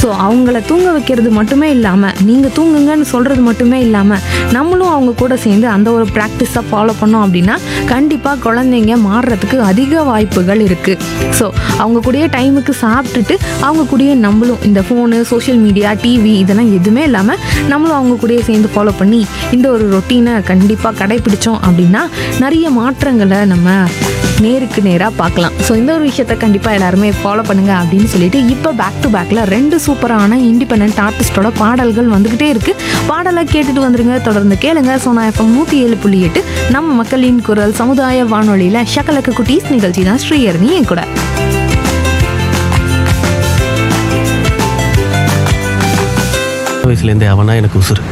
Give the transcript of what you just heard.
so அவங்கள தூங்க வைக்கிறது மட்டுமே இல்லாமல் நீங்கள் தூங்குங்கன்னு சொல்கிறது மட்டுமே இல்லாமல் நம்மளும் அவங்க கூட சேர்ந்து அந்த ஒரு ப்ராக்டிஸை ஃபாலோ பண்ணோம் அப்படின்னா கண்டிப்பாக குழந்தைங்க மாறுறதுக்கு அதிக வாய்ப்புகள் இருக்குது ஸோ அவங்க கூடயே டைமுக்கு சாப்பிட்டுட்டு அவங்க கூடயே நம்மளும் இந்த ஃபோனு சோஷியல் மீடியா டிவி இதெல்லாம் எதுவுமே இல்லாமல் நம்மளும் அவங்க கூடயே சேர்ந்து ஃபாலோ பண்ணி இந்த ஒரு ரொட்டீனை கண்டிப்பாக கடைபிடிச்சோம் அப்படின்னா நிறைய மாற்றங்களை நம்ம நேருக்கு நேராக பார்க்கலாம் ஸோ இந்த ஒரு விஷயத்த கண்டிப்பாக எல்லாருமே ஃபாலோ பண்ணுங்க அப்படின்னு சொல்லிட்டு இப்போ பேக் டு பேக்கில் ரெண்டு சூப்பரான இண்டிபெண்ட் ஆர்டிஸ்டோட பாடல்கள் வந்துக்கிட்டே இருக்கு பாடலை கேட்டுட்டு வந்துருங்க தொடர்ந்து கேளுங்க சோனா எஃப்எம் நூற்றி ஏழு புள்ளி எட்டு நம்ம மக்களின் குரல் சமுதாய வானொலியில் ஷக்கலக்கு குட்டீஸ் நிகழ்ச்சி தான் ஸ்ரீயர்னி என் கூட வயசுலேருந்தே அவனா எனக்கு உசுறு